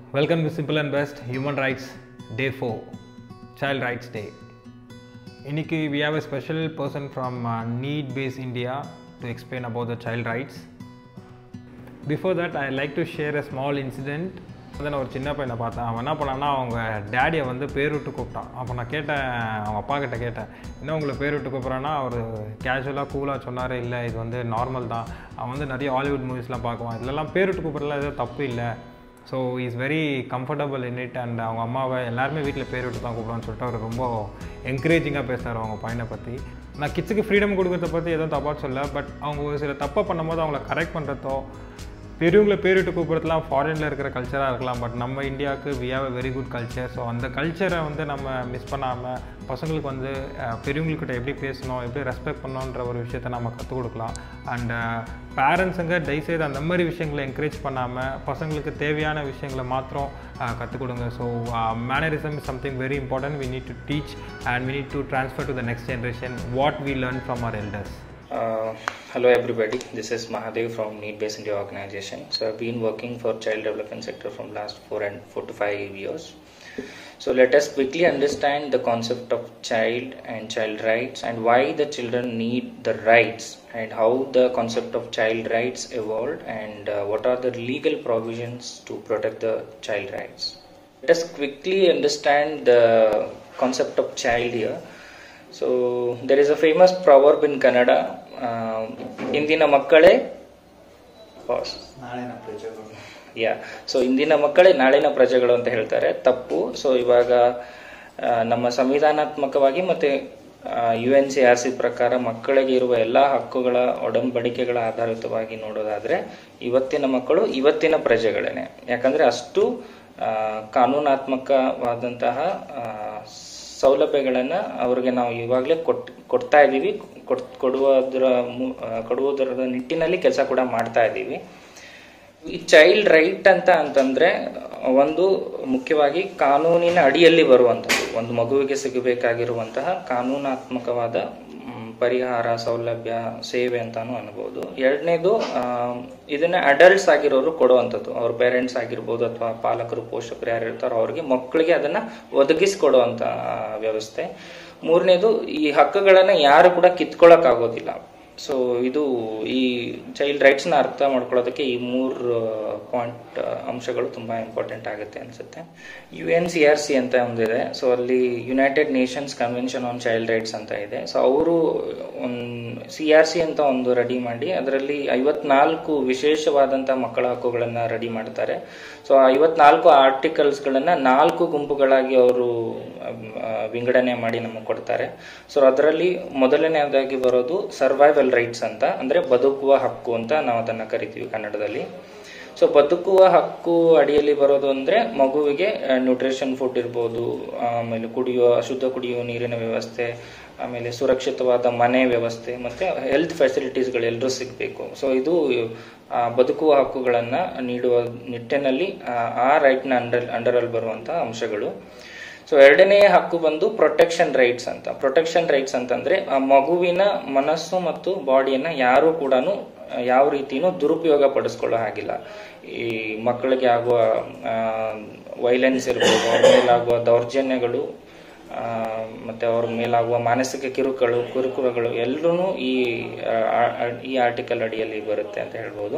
Welcome to Simple and Best Human Rights Day 4, Child Rights Day. இன்னைக்கு we have a special person from uh, Need Base India to explain about the child rights. Before that, I like to share a small incident. வந்து நான் ஒரு சின்ன பையனை பார்த்தேன் அவன் என்ன பண்ணான்னா அவங்க டேடியை வந்து பேர் விட்டு கூப்பிட்டான் அப்போ நான் கேட்டேன் அவங்க அப்பா கிட்ட கேட்டேன் என்ன உங்களை பேர் விட்டு கூப்பிட்றான்னா அவர் கேஷுவலாக கூலாக சொன்னார் இல்லை இது வந்து நார்மல் தான் அவன் வந்து நிறைய ஹாலிவுட் மூவிஸ்லாம் பார்க்குவான் இதெல்லாம் பேர் விட்டு கூப்பிட்றதுல எதுவும் தப்பு இல்லை so is very comfortable in it and அவங்க அம்மாவை எல்லாருமே வீட்டில் பேர் விட்டு தான் கூப்பிடுவான்னு சொல்லிட்டு அவர் ரொம்ப என்கரேஜிங்காக பேசுகிறார் அவங்க பையனை பற்றி நான் கிட்ஸுக்கு ஃப்ரீடம் கொடுக்கறத பற்றி எதுவும் தப்பாக சொல்ல பட் அவங்க ஒரு சில தப்பை பண்ணும்போது அவங்கள கரெக்ட் பண்ணுறதோ பெரியவங்களை பேரிட்டு கூப்பிட்றதுலாம் ஃபாரினில் இருக்கிற கல்ச்சராக இருக்கலாம் பட் நம்ம இந்தியாவுக்கு we have a very good culture so அந்த கல்ச்சரை வந்து நம்ம மிஸ் பண்ணாமல் பசங்களுக்கு வந்து அஹ், பெரியவங்கக்கிட்ட எப்படி பேசணும் எப்படி ரெஸ்பெக்ட் பண்ணணுன்ற ஒரு விஷயத்த நம்ம கற்றுக் கொடுக்கலாம் அண்ட் பேரண்ட்ஸுங்க தயவுசெய்து அந்த மாதிரி விஷயங்களை என்கரேஜ் பண்ணாமல் பசங்களுக்கு தேவையான விஷயங்களை மாத்திரம் கற்றுக் கொடுங்க so mannerism is something very important we need to teach and we need to transfer to the next generation what we learn from our elders Uh, hello everybody, this is Mahadev from Need Based India organization. So I've been working for child development sector from last four and four to five years. So let us quickly understand the concept of child and child rights and why the children need the rights and how the concept of child rights evolved and uh, what are the legal provisions to protect the child rights. Let us quickly understand the concept of child here. So there is a famous proverb in Kannada ಇಂದಿನ ಮಕ್ಕಳೇ pass ನಾಳಿನ ಪ್ರಜೆಗಳು yeah so ಇಂದಿನ ಮಕ್ಕಳೇ ನಾಳಿನ ಪ್ರಜೆಗಳು ಅಂತ ಹೇಳ್ತಾರೆ ತಪ್ಪು ಸೊ ಇವಾಗ ಆ, ನಮ್ಮ ಸಂವಿಧಾನಾತ್ಮಕವಾಗಿ ಮತ್ತೆ U N C R C ಪ್ರಕಾರ ಮಕ್ಕಳಿಗೆ ಇರುವ ಎಲ್ಲ ಹಕ್ಕುಗಳ ಒಡಂಬಡಿಕೆಗಳ ಆಧಾರಿತವಾಗಿ ನೋಡೋದಾದ್ರೆ ಇವತ್ತಿನ ಮಕ್ಕಳು ಇವತ್ತಿನ ಪ್ರಜೆಗಳೇನೆ ಯಾಕಂದ್ರೆ ಅಷ್ಟು ಆ, ಕಾನೂನಾತ್ಮಕವಾದಂತಹ ಆ, ಸೌಲಭ್ಯಗಳನ್ನ ಅವ್ರಿಗೆ ನಾವು ಇವಾಗಲೇ ಕೊಟ್ ಕೊಡ್ತಾ ಇದ್ದೀವಿ ಕೊಡ್ ಕೊಡುವುದರ ಮು- ಆ, ಕೊಡುವುದರ ನಿಟ್ಟಿನಲ್ಲಿ ಕೆಲಸ ಕೂಡ ಮಾಡ್ತಾ ಇದ್ದೀವಿ ಈ ಚೈಲ್ಡ್ ರೈಟ್ ಅಂತ ಅಂತಂದ್ರೆ ಒಂದು ಮುಖ್ಯವಾಗಿ ಕಾನೂನಿನ ಅಡಿಯಲ್ಲಿ ಬರುವಂಥದ್ದು ಒಂದು ಮಗುವಿಗೆ ಸಿಗಬೇಕಾಗಿರುವಂತಹ ಕಾನೂನಾತ್ಮಕವಾದ ಮ್, ಪರಿಹಾರ ಸೌಲಭ್ಯ ಸೇವೆ ಅಂತಾನು ಅನ್ಬೋದು ಎರಡನೇದು ಇದನ್ನ ಅಡಲ್ಟ್ಸ್ ಆಗಿರೋರು ಕೊಡುವಂಥದ್ದು ಅವ್ರ ಪೇರೆಂಟ್ಸ್ ಆಗಿರ್ಬೋದು ಅಥವಾ ಪಾಲಕರು ಪೋಷಕರು ಯಾರು ಇರ್ತಾರೋ ಅವ್ರಿಗೆ ಮಕ್ಕಳಿಗೆ ಅದನ್ನ ಒದಗಿಸ್ಕೊಡುವಂತ ಆ, ವ್ಯವಸ್ಥೆ ಮೂರನೇದು ಈ ಹಕ್ಕುಗಳನ್ನ ಯಾರು ಕೂಡ ಕಿತ್ಕೊಳ್ಳಕ್ ಆಗೋದಿಲ್ಲ ಸೊ ಇದು ಈ ಚೈಲ್ಡ್ ರೈಟ್ಸ್ನ ಅರ್ಥ ಮಾಡ್ಕೊಳ್ಳೋದಕ್ಕೆ ಈ ಮೂರು ಪಾಯಿಂಟ್ ಅಂಶಗಳು ತುಂಬಾ ಇಂಪಾರ್ಟೆಂಟ್ ಆಗುತ್ತೆ ಅನ್ಸುತ್ತೆ U N C R C ಅಂತ ಒಂದಿದೆ ಸೊ ಅಲ್ಲಿ United Nations convention on child rights ಅಂತ ಇದೆ ಸೊ ಅವರು ಸಿ ಆರ್ ಸಿ ಅಂತ ಒಂದು ರೆಡಿ ಮಾಡಿ ಅದರಲ್ಲಿ ಐವತ್ನಾಲ್ಕು ವಿಶೇಷವಾದಂತಹ ಮಕ್ಕಳ ಹಕ್ಕುಗಳನ್ನ ರೆಡಿ ಮಾಡ್ತಾರೆ ಸೊ ಐವತ್ನಾಲ್ಕು ಆರ್ಟಿಕಲ್ಸ್ಗಳನ್ನ ನಾಲ್ಕು ಗುಂಪುಗಳಾಗಿ ಅವರು ವಿಂಗಡಣೆ ಮಾಡಿ ನಮಗೆ ಕೊಡ್ತಾರೆ ಸೊ ಅದರಲ್ಲಿ ಮೊದಲನೇದಾಗಿ ಬರೋದು ಸರ್ವೈವಲ್ ರೈಟ್ಸ್ ಅಂತ ಅಂದ್ರೆ ಬದುಕುವ ಹಕ್ಕು ಅಂತ ನಾವು ಅದನ್ನ ಕರಿತೀವಿ ಕನ್ನಡದಲ್ಲಿ ಸೊ ಬದುಕುವ ಹಕ್ಕು ಅಡಿಯಲ್ಲಿ ಬರೋದು ಅಂದ್ರೆ ಮಗುವಿಗೆ ನ್ಯೂಟ್ರಿಷನ್ ಫುಡ್ ಇರ್ಬೋದು ಆಮೇಲೆ ಕುಡಿಯುವ ಶುದ್ಧ ಕುಡಿಯುವ ನೀರಿನ ವ್ಯವಸ್ಥೆ ಆಮೇಲೆ ಸುರಕ್ಷಿತವಾದ ಮನೆ ವ್ಯವಸ್ಥೆ ಮತ್ತೆ ಹೆಲ್ತ್ ಫೆಸಿಲಿಟೀಸ್ಗಳು ಎಲ್ಲರೂ ಸಿಗಬೇಕು ಸೊ ಇದು ಆ, ಬದುಕುವ ಹಕ್ಕುಗಳನ್ನ ನೀಡುವ ನಿಟ್ಟಿನಲ್ಲಿ ಆ, ಆ ರೈಟ್ನ ಅಂಡರ್ ಅಂಡರಲ್ಲಿ ಬರುವಂತಹ ಅಂಶಗಳು ಸೊ ಎರಡನೇ ಹಕ್ಕು ಬಂದು ಪ್ರೊಟೆಕ್ಷನ್ ರೈಟ್ಸ್ ಅಂತ ಪ್ರೊಟೆಕ್ಷನ್ ರೈಟ್ಸ್ ಅಂತಂದ್ರೆ ಆ ಮಗುವಿನ ಮನಸ್ಸು ಮತ್ತು ಬಾಡಿಯನ್ನ ಯಾರು ಕೂಡ ಯಾವ ರೀತಿನೂ ದುರುಪಯೋಗ ಪಡಿಸ್ಕೊಳ್ಳೋ ಹಾಗಿಲ್ಲ ಈ ಮಕ್ಕಳಿಗೆ ಆಗುವ ವೈಲೆನ್ಸ್ ಇರ್ಬೋದು ಅವ್ರ ಮೇಲಾಗುವ ದೌರ್ಜನ್ಯಗಳು ಆ, ಮತ್ತೆ ಅವ್ರ ಮೇಲಾಗುವ ಮಾನಸಿಕ ಕಿರುಕುಗಳು ಕಿರುಕುಳಗಳು ಎಲ್ಲರೂ ಈ ಆ, ಆ, ಈ ಆರ್ಟಿಕಲ್ ಅಡಿಯಲ್ಲಿ ಬರುತ್ತೆ ಅಂತ ಹೇಳ್ಬೋದು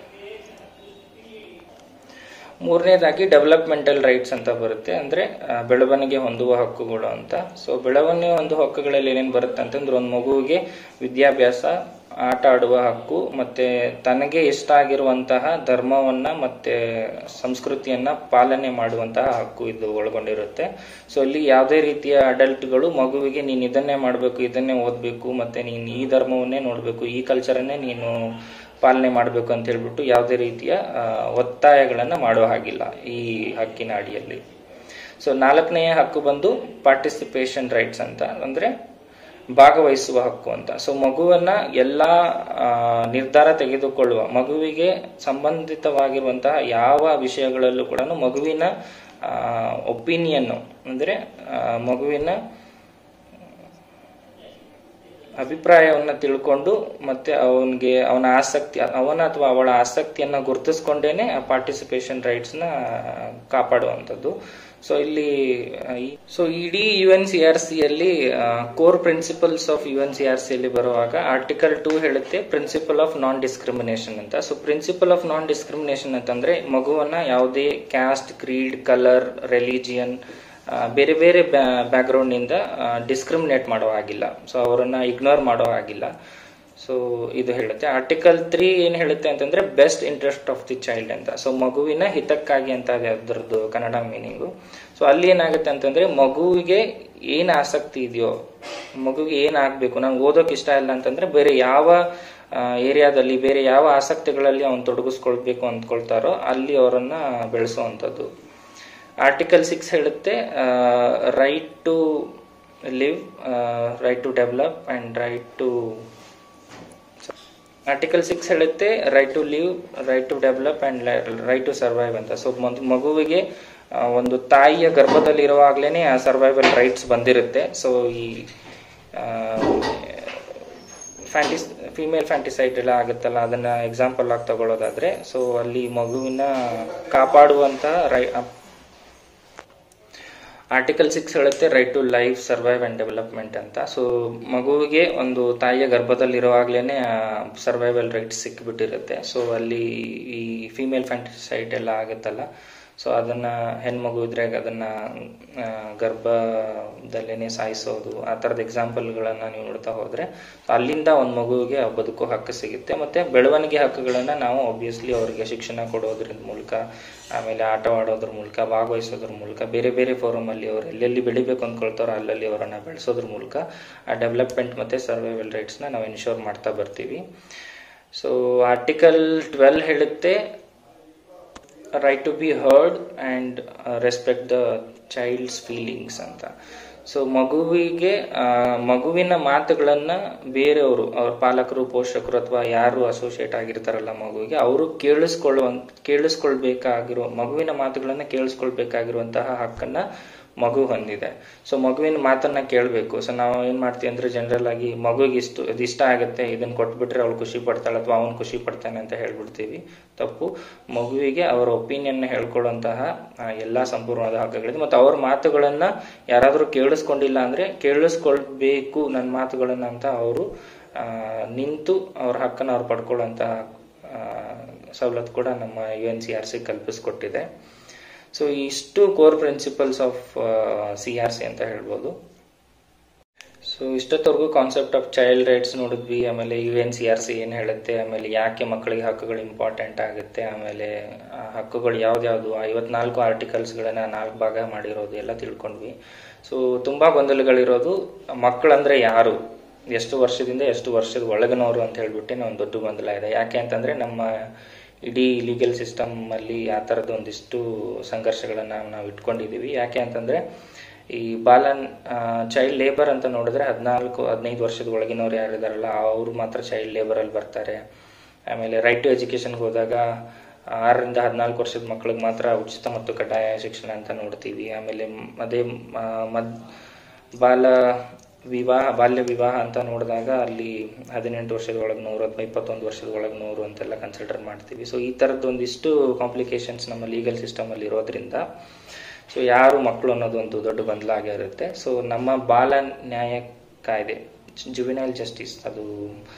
ಮೂರನೇದಾಗಿ ಡೆವಲಪ್ಮೆಂಟಲ್ ರೈಟ್ಸ್ ಅಂತ ಬರುತ್ತೆ ಅಂದ್ರೆ ಆ, ಬೆಳವಣಿಗೆ ಹೊಂದುವ ಹಕ್ಕುಗಳು ಅಂತ ಸೊ ಬೆಳವಣಿಗೆ ಹೊಂದುವ ಹಕ್ಕುಗಳಲ್ಲಿ ಏನೇನು ಬರುತ್ತೆ ಅಂತಂದ್ರೆ ಒಂದು ಮಗುವಿಗೆ ವಿದ್ಯಾಭ್ಯಾಸ ಆಟ ಆಡುವ ಹಕ್ಕು ಮತ್ತೆ ತನಗೆ ಇಷ್ಟ ಆಗಿರುವಂತಹ ಧರ್ಮವನ್ನ ಮತ್ತೆ ಸಂಸ್ಕೃತಿಯನ್ನ ಪಾಲನೆ ಮಾಡುವಂತಹ ಹಕ್ಕು ಇದು ಒಳಗೊಂಡಿರುತ್ತೆ ಸೊ ಇಲ್ಲಿ ಯಾವುದೇ ರೀತಿಯ ಅಡಲ್ಟ್ಗಳು ಮಗುವಿಗೆ ನೀನು ಇದನ್ನೇ ಮಾಡಬೇಕು ಇದನ್ನೇ ಓದಬೇಕು ಮತ್ತೆ ನೀನು ಈ ಧರ್ಮವನ್ನೇ ನೋಡಬೇಕು ಈ ಕಲ್ಚರನ್ನೇ ನೀನು ಪಾಲನೆ ಮಾಡಬೇಕು ಅಂತ ಹೇಳ್ಬಿಟ್ಟು ಯಾವುದೇ ರೀತಿಯ ಆ, ಒತ್ತಾಯಗಳನ್ನ ಮಾಡೋ ಹಾಗಿಲ್ಲ ಈ ಹಕ್ಕಿನ ಅಡಿಯಲ್ಲಿ ಸೊ ನಾಲ್ಕನೆಯ ಹಕ್ಕು ಬಂದು ಪಾರ್ಟಿಸಿಪೇಷನ್ ರೈಟ್ಸ್ ಅಂತ ಅಂದ್ರೆ ಭಾಗವಹಿಸುವ ಹಕ್ಕು ಅಂತ ಸೊ ಮಗುವನ್ನ ಎಲ್ಲಾ ಆ, ನಿರ್ಧಾರ ತೆಗೆದುಕೊಳ್ಳುವ ಮಗುವಿಗೆ ಸಂಬಂಧಿತವಾಗಿರುವಂತಹ ಯಾವ ವಿಷಯಗಳಲ್ಲೂ ಕೂಡ ಮಗುವಿನ ಒಪಿನಿಯನ್ ಅಂದ್ರೆ ಆ, ಮಗುವಿನ ಅಭಿಪ್ರಾಯವನ್ನು ತಿಳ್ಕೊಂಡು ಮತ್ತೆ ಅವನಿಗೆ ಅವನ ಆಸಕ್ತಿ ಅವನ ಅಥವಾ ಅವಳ ಆಸಕ್ತಿಯನ್ನ ಗುರುತಿಸ್ಕೊಂಡೇನೆ ಆ ಪಾರ್ಟಿಸಿಪೇಷನ್ ರೈಟ್ಸ್ನ ಕಾಪಾಡುವಂಥದ್ದು ಸೊ ಇಲ್ಲಿ ಸೊ ಇಡೀ U N C R C ಅಲ್ಲಿ core principles of U N C R C ಅಲ್ಲಿ ಬರುವಾಗ ಆರ್ಟಿಕಲ್ ಟೂ ಹೇಳುತ್ತೆ ಪ್ರಿನ್ಸಿಪಲ್ ಆಫ್ ನಾನ್ ಡಿಸ್ಕ್ರಿಮಿನೇಷನ್ ಅಂತ so principle of non discrimination ಅಂತಂದ್ರೆ ಮಗುವನ್ನ ಯಾವುದೇ ಕ್ಯಾಸ್ಟ್ ಕ್ರೀಡ್ ಕಲರ್ ರಿಲಿಜಿಯನ್ ಬೇರೆ ಬೇರೆ ಬ್ಯಾಕ್ಗ್ರೌಂಡ್ ನಿಂದ ಡಿಸ್ಕ್ರಿಮಿನೇಟ್ ಮಾಡೋ ಹಾಗಿಲ್ಲ ಸೊ ಅವರನ್ನ ಇಗ್ನೋರ್ ಮಾಡೋ ಹಾಗಿಲ್ಲ ಸೊ ಇದು ಹೇಳುತ್ತೆ ಆರ್ಟಿಕಲ್ ತ್ರೀ ಏನ್ ಹೇಳುತ್ತೆ ಅಂತಂದ್ರೆ best interest of the child ಅಂತ ಸೊ ಮಗುವಿನ ಹಿತಕ್ಕಾಗಿ ಅಂತ ಅದರದ್ದು ಕನ್ನಡ ಮೀನಿಂಗು ಸೊ ಅಲ್ಲಿ ಏನಾಗುತ್ತೆ ಅಂತಂದ್ರೆ ಮಗುವಿಗೆ ಏನ್ ಆಸಕ್ತಿ ಇದೆಯೋ ಮಗುವಿಗೆ ಏನ್ ಆಗ್ಬೇಕು ನಂಗೆ ಓದೋಕ್ ಇಷ್ಟ ಇಲ್ಲ ಅಂತಂದ್ರೆ ಬೇರೆ ಯಾವ ಏರಿಯಾದಲ್ಲಿ ಬೇರೆ ಯಾವ ಆಸಕ್ತಿಗಳಲ್ಲಿ ಅವ್ನು ತೊಡಗಿಸ್ಕೊಳ್ಬೇಕು ಅಂದ್ಕೊಳ್ತಾರೋ ಅಲ್ಲಿ ಅವರನ್ನ ಬೆಳೆಸುವಂಥದ್ದು ಆರ್ಟಿಕಲ್ ಸಿಕ್ಸ್ ಹೇಳುತ್ತೆ right to live right to develop and right to article six ಹೇಳುತ್ತೆ right to live right to develop and right to survive ಅಂತ ಸೊ ಮಗುವಿಗೆ ಒಂದು ತಾಯಿಯ ಗರ್ಭದಲ್ಲಿ ಇರುವಾಗ್ಲೇನೆ ಆ ಸರ್ವೈವಲ್ ರೈಟ್ಸ್ ಬಂದಿರುತ್ತೆ ಸೊ ಈ ಫ್ಯಾಂಟಿಸ್ ಫಿಮೇಲ್ ಫ್ಯಾಂಟಿಸೈಡ್ ಎಲ್ಲ ಆಗುತ್ತಲ್ಲ ಅದನ್ನ ಎಕ್ಸಾಂಪಲ್ ಆಗಿ ತಗೊಳ್ಳೋದಾದ್ರೆ ಸೊ ಅಲ್ಲಿ ಮಗುವಿನ ಕಾಪಾಡುವಂತಹ ರೈ ಆರ್ಟಿಕಲ್ ಸಿಕ್ಸ್ ಹೇಳುತ್ತೆ right to life survive and development ಅಂತ ಸೊ ಮಗುವಿಗೆ ಒಂದು ತಾಯಿಯ ಗರ್ಭದಲ್ಲಿರುವಾಗ್ಲೇನೆ ಸರ್ವೈವಲ್ ರೈಟ್ಸ್ ಸಿಕ್ಬಿಟ್ಟಿರುತ್ತೆ ಸೊ ಅಲ್ಲಿ ಈ ಫಿಮೇಲ್ ಫ್ಯಾಂಟಿಸೈಡ್ ಎಲ್ಲ ಆಗುತ್ತಲ್ಲ ಸೊ ಅದನ್ನ ಹೆಣ್ಮಗು ಇದ್ರೆ ಅದನ್ನ ಗರ್ಭದಲ್ಲೇನೆ ಸಾಯಿಸೋದು ಆ ಥರದ ಎಕ್ಸಾಂಪಲ್ಗಳನ್ನ ನೀವು ನೋಡ್ತಾ ಹೋದ್ರೆ ಅಲ್ಲಿಂದ ಒಂದು ಮಗುವಿಗೆ ಬದುಕೋ ಹಕ್ಕು ಸಿಗುತ್ತೆ ಮತ್ತೆ ಬೆಳವಣಿಗೆ ಹಕ್ಕುಗಳನ್ನ ನಾವು ಒಬ್ವಿಯಸ್ಲಿ ಅವರಿಗೆ ಶಿಕ್ಷಣ ಕೊಡೋದ್ರಿಂದ ಮೂಲಕ ಆಮೇಲೆ ಆಟವಾಡೋದ್ರ ಮೂಲಕ ಭಾಗವಹಿಸೋದ್ರ ಮೂಲಕ ಬೇರೆ ಬೇರೆ ಫೋರಮ್ ಅಲ್ಲಿ ಅವರು ಎಲ್ಲೆಲ್ಲಿ ಬೆಳಿಬೇಕು ಅಂದ್ಕೊಳ್ತಾರೋ ಅಲ್ಲಲ್ಲಿ ಅವರನ್ನ ಬೆಳೆಸೋದ್ರ ಮೂಲಕ ಆ ಡೆವಲಪ್ಮೆಂಟ್ ಮತ್ತೆ ಸರ್ವೈವಲ್ ರೈಟ್ಸ್ನ ನಾವು ಇನ್ಶೋರ್ ಮಾಡ್ತಾ ಬರ್ತೀವಿ ಸೊ ಆರ್ಟಿಕಲ್ ಟ್ವೆಲ್ ಹೇಳುತ್ತೆ right to be heard and respect the child's feelings ಅಂತ ಸೊ ಮಗುವಿಗೆ ಮಗುವಿನ ಮಾತುಗಳನ್ನ ಬೇರೆಯವರು ಅವ್ರ ಪಾಲಕರು ಪೋಷಕರು ಅಥವಾ ಯಾರು ಅಸೋಸಿಯೇಟ್ ಆಗಿರ್ತಾರಲ್ಲ ಮಗುವಿಗೆ ಅವರು ಕೇಳಿಸ್ಕೊಳ್ಳುವ ಕೇಳಿಸ್ಕೊಳ್ಬೇಕಾಗಿರೋ ಮಗುವಿನ ಮಾತುಗಳನ್ನ ಕೇಳಿಸ್ಕೊಳ್ಬೇಕಾಗಿರುವಂತಹ ಹಕ್ಕನ್ನ ಮಗು ಹೊಂದಿದೆ ಸೊ ಮಗುವಿನ ಮಾತನ್ನ ಕೇಳಬೇಕು ಸೊ ನಾವು ಏನ್ ಮಾಡ್ತೀವಿ ಅಂದ್ರೆ ಜನರಲ್ ಆಗಿ ಮಗುಗೆ ಇಷ್ಟು ಇದು ಇಷ್ಟ ಆಗುತ್ತೆ ಇದನ್ನ ಕೊಟ್ಬಿಟ್ರೆ ಅವಳು ಖುಷಿ ಪಡ್ತಾಳೆ ಅಥವಾ ಅವನು ಖುಷಿ ಪಡ್ತಾನೆ ಅಂತ ಹೇಳ್ಬಿಡ್ತೀವಿ ತಪ್ಪು ಮಗುವಿಗೆ ಅವರ ಒಪಿನಿಯನ್ ಹೇಳ್ಕೊಳ್ಳುವಂತಹ ಎಲ್ಲಾ ಸಂಪೂರ್ಣವಾದ ಹಕ್ಕುಗಳಿದೆ ಮತ್ತು ಅವ್ರ ಮಾತುಗಳನ್ನ ಯಾರಾದರೂ ಕೇಳಿಸ್ಕೊಂಡಿಲ್ಲ ಅಂದ್ರೆ ಕೇಳಿಸ್ಕೊಳ್ಬೇಕು ನನ್ನ ಮಾತುಗಳನ್ನ ಅಂತ ಅವರು ನಿಂತು ಅವ್ರ ಹಕ್ಕನ್ನ ಅವ್ರು ಪಡ್ಕೊಳ್ಳುವಂತಹ ಸವಲತ್ತು ಕೂಡ ನಮ್ಮ U N C R C ಕಲ್ಪಿಸ್ಕೊಟ್ಟಿದೆ ಸೊ ಇಷ್ಟು core principles of C R C ಅಂತ ಹೇಳ್ಬೋದು ಸೊ ಇಷ್ಟೊತ್ತವರೆಗೂ ಕಾನ್ಸೆಪ್ಟ್ ಆಫ್ ಚೈಲ್ಡ್ ರೈಟ್ಸ್ ನೋಡಿದ್ವಿ ಆಮೇಲೆ U N C R C ಏನು ಹೇಳುತ್ತೆ ಆಮೇಲೆ ಯಾಕೆ ಮಕ್ಕಳಿಗೆ ಹಕ್ಕುಗಳು ಇಂಪಾರ್ಟೆಂಟ್ ಆಗುತ್ತೆ ಆಮೇಲೆ ಹಕ್ಕುಗಳು ಯಾವ್ದ್ಯಾವ್ದು ಐವತ್ನಾಲ್ಕು ಆರ್ಟಿಕಲ್ಸ್ಗಳನ್ನ ನಾಲ್ಕು ಭಾಗ ಮಾಡಿರೋದು ಎಲ್ಲ ತಿಳ್ಕೊಂಡ್ವಿ ಸೊ ತುಂಬಾ ಗೊಂದಲಗಳಿರೋದು ಮಕ್ಕಳಂದ್ರೆ ಯಾರು ಎಷ್ಟು ವರ್ಷದಿಂದ ಎಷ್ಟು ವರ್ಷದ ಒಳಗಿನವರು ಅಂತ ಹೇಳ್ಬಿಟ್ಟು ಒಂದು ದೊಡ್ಡ ಗೊಂದಲ ಇದೆ ಯಾಕೆ ಅಂತಂದ್ರೆ ನಮ್ಮ ಇಡೀ ಲೀಗಲ್ ಸಿಸ್ಟಮ್ ಅಲ್ಲಿ ಆ ಥರದ ಒಂದಿಷ್ಟು ಸಂಘರ್ಷಗಳನ್ನ ನಾವು ಇಟ್ಕೊಂಡಿದೀವಿ ಯಾಕೆ ಅಂತಂದ್ರೆ ಈ ಬಾಲನ್ ಚೈಲ್ಡ್ ಲೇಬರ್ ಅಂತ ನೋಡಿದ್ರೆ ಹದಿನಾಲ್ಕು ಹದಿನೈದು ವರ್ಷದ ಒಳಗಿನವ್ರು ಯಾರಿದಾರಲ್ಲ ಅವರು ಮಾತ್ರ ಚೈಲ್ಡ್ ಲೇಬರ್ ಅಲ್ಲಿ ಬರ್ತಾರೆ ಆಮೇಲೆ ರೈಟ್ ಟು ಎಜುಕೇಶನ್ಗೆ ಹೋದಾಗ ಆರರಿಂದ ಹದಿನಾಲ್ಕು ವರ್ಷದ ಮಕ್ಕಳಿಗೆ ಮಾತ್ರ ಉಚಿತ ಮತ್ತು ಕಡ್ಡಾಯ ಶಿಕ್ಷಣ ಅಂತ ನೋಡ್ತೀವಿ ಆಮೇಲೆ ಅದೇ ಮದ್ ಬಾಲ ವಿವಾಹ ಬಾಲ್ಯ ವಿವಾಹ ಅಂತ ನೋಡಿದಾಗ ಅಲ್ಲಿ ಹದಿನೆಂಟು ವರ್ಷದ ಒಳಗೆ ನೂರು ಅಥವಾ ಇಪ್ಪತ್ತೊಂದು ವರ್ಷದ ಒಳಗೆ ನೂರು ಅಂತೆಲ್ಲ ಕನ್ಸಿಡರ್ ಮಾಡ್ತೀವಿ ಸೊ ಈ ಥರದ್ದು ಒಂದಿಷ್ಟು ಕಾಂಪ್ಲಿಕೇಶನ್ಸ್ ನಮ್ಮ ಲೀಗಲ್ ಸಿಸ್ಟಮಲ್ಲಿ ಇರೋದ್ರಿಂದ ಸೊ ಯಾರು ಮಕ್ಕಳು ಅನ್ನೋದು ಒಂದು ದೊಡ್ಡ ಗೊಂದಲ ಆಗಿರುತ್ತೆ ಸೊ ನಮ್ಮ ಬಾಲ ನ್ಯಾಯ ಕಾಯ್ದೆ ಜುವಿನೈಲ್ ಜಸ್ಟಿಸ್ ಅದು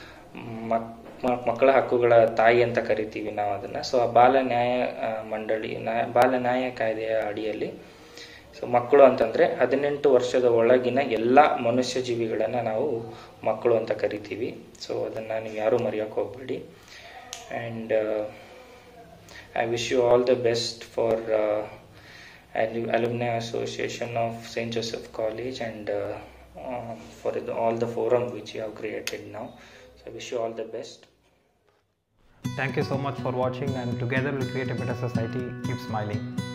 ಮಕ್ಕಳ ಹಕ್ಕುಗಳ ತಾಯಿ ಅಂತ ಕರಿತೀವಿ ನಾವು ಅದನ್ನ ಸೊ ಆ ಬಾಲ ನ್ಯಾಯ ಮಂಡಳಿ ಬಾಲ ನ್ಯಾಯ ಕಾಯ್ದೆಯ ಅಡಿಯಲ್ಲಿ ಸೊ ಮಕ್ಕಳು ಅಂತಂದ್ರೆ ಹದಿನೆಂಟು ವರ್ಷದ ಒಳಗಿನ ಎಲ್ಲ ಮನುಷ್ಯ ಜೀವಿಗಳನ್ನ ನಾವು ಮಕ್ಕಳು ಅಂತ ಕರಿತೀವಿ ಸೊ ಅದನ್ನ ನೀವು ಯಾರು ಮರೆಯೋಕೆ ಹೋಗ್ಬೇಡಿ and I wish you all the best for alumni association of st joseph college and uh, uh, for the, all the forum which you have created now so i wish you all the best Thank you so much for watching and together we'll create a better society. Keep smiling.